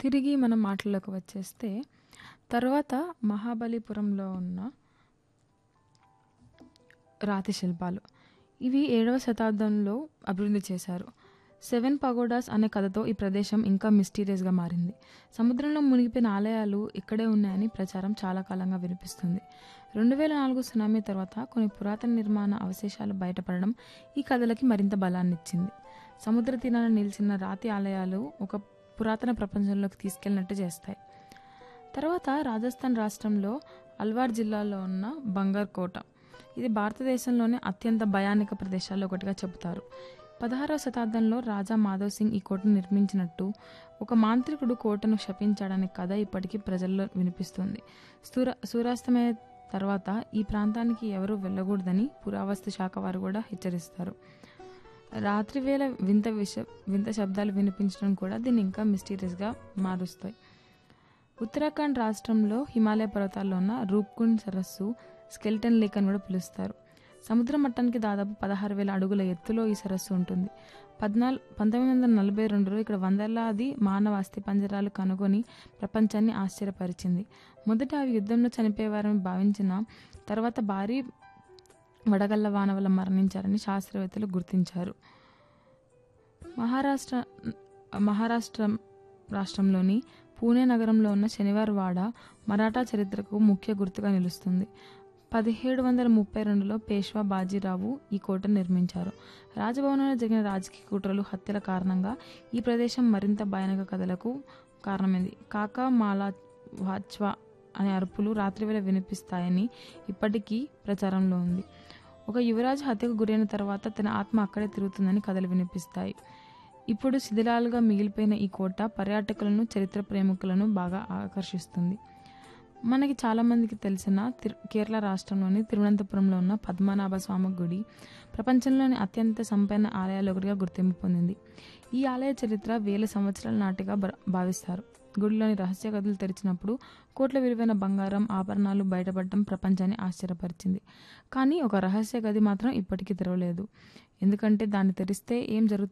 తిరిగి మనం మాటల్లోకి వచ్చేస్తే తర్వాత మహాబలిపురంలో ఉన్న రాతి శిల్పాలు ఇవి ఏడవ శతాబ్దంలో అభివృద్ధి చేశారు సెవెన్ పగోడాస్ అనే కథతో ఈ ప్రదేశం ఇంకా మిస్టీరియస్గా మారింది సముద్రంలో మునిగిపోయిన ఆలయాలు ఇక్కడే ఉన్నాయని ప్రచారం చాలా కాలంగా వినిపిస్తుంది రెండు వేల నాలుగు సునామీ తర్వాత కొన్ని పురాతన నిర్మాణ అవశేషాలు బయటపడడం ఈ కథలకి మరింత బలాన్ని ఇచ్చింది సముద్ర తీరాన నిలిచిన రాతి ఆలయాలు ఒక పురాతన ప్రపంచంలోకి తీసుకెళ్ళినట్టు చేస్తాయి తర్వాత రాజస్థాన్ రాష్ట్రంలో అల్వార్ జిల్లాలో ఉన్న బంగార్ కోట ఇది భారతదేశంలోనే అత్యంత భయానక ప్రదేశాల్లో ఒకటిగా చెబుతారు పదహారవ శతాబ్దంలో రాజా మాధవ్ సింగ్ ఈ కోటను నిర్మించినట్టు ఒక మాంత్రికుడు కోటను శపించాడనే కథ ఇప్పటికీ ప్రజల్లో వినిపిస్తుంది సూర సూర్యాస్తమయ తర్వాత ఈ ప్రాంతానికి ఎవరూ వెళ్ళకూడదని పురావస్తు శాఖ వారు కూడా హెచ్చరిస్తారు రాత్రివేళ వింత విష వింత శబ్దాలు వినిపించడం కూడా దీన్ని ఇంకా మిస్టీరియస్గా మారుస్తాయి ఉత్తరాఖండ్ రాష్ట్రంలో హిమాలయ పర్వతాల్లో ఉన్న రూప్కుండ్ సరస్సు స్కెల్టన్ లేక్ అని కూడా పిలుస్తారు సముద్ర మట్టానికి దాదాపు పదహారు వేల అడుగుల ఎత్తులో ఈ సరస్సు ఉంటుంది పద్నాలు పంతొమ్మిది వందల నలభై రెండులో ఇక్కడ వందలాది మానవ అస్థి పంజరాలు కనుగొని ప్రపంచాన్ని ఆశ్చర్యపరిచింది మొదట అవి యుద్ధంలో చనిపోయేవారని భావించిన తర్వాత భారీ వడగళ్ల వాన వల్ల మరణించారని శాస్త్రవేత్తలు గుర్తించారు మహారాష్ట్ర మహారాష్ట్ర రాష్ట్రంలోని పూణే నగరంలో ఉన్న శనివార్ వాడ మరాఠా చరిత్రకు ముఖ్య గుర్తుగా నిలుస్తుంది పదిహేడు వందల ముప్పై రెండులో పేష్వా బాజీరావు ఈ కోటను నిర్మించారు రాజభవనంలో జరిగిన రాజకీయ కుట్రలు హత్యల కారణంగా ఈ ప్రదేశం మరింత భయానక కథలకు కారణమైంది కాకా మాలా వాచ్వా అనే అరుపులు రాత్రివేళ వినిపిస్తాయని ఇప్పటికీ ప్రచారంలో ఉంది ఒక యువరాజు హత్యకు గురైన తర్వాత తన ఆత్మ అక్కడే తిరుగుతుందని కథలు వినిపిస్తాయి ఇప్పుడు శిథిలాలుగా మిగిలిపోయిన ఈ కోట పర్యాటకులను చరిత్ర ప్రేమికులను బాగా ఆకర్షిస్తుంది మనకి చాలామందికి తెలిసిన తిరు కేరళ రాష్ట్రంలోని తిరువనంతపురంలో ఉన్న పద్మనాభ స్వామి గుడి ప్రపంచంలోని అత్యంత సంపన్న ఆలయాలు ఒకటిగా గుర్తింపు పొందింది ఈ ఆలయ చరిత్ర వేల సంవత్సరాల నాటిగా భావిస్తారు గుడిలోని రహస్య గదులు తెరిచినప్పుడు కోట్ల విలువైన బంగారం ఆభరణాలు బయటపడటం ప్రపంచాన్ని ఆశ్చర్యపరిచింది కానీ ఒక రహస్య గది మాత్రం ఇప్పటికీ తెరవలేదు ఎందుకంటే దాన్ని తెరిస్తే ఏం జరుగుతుంది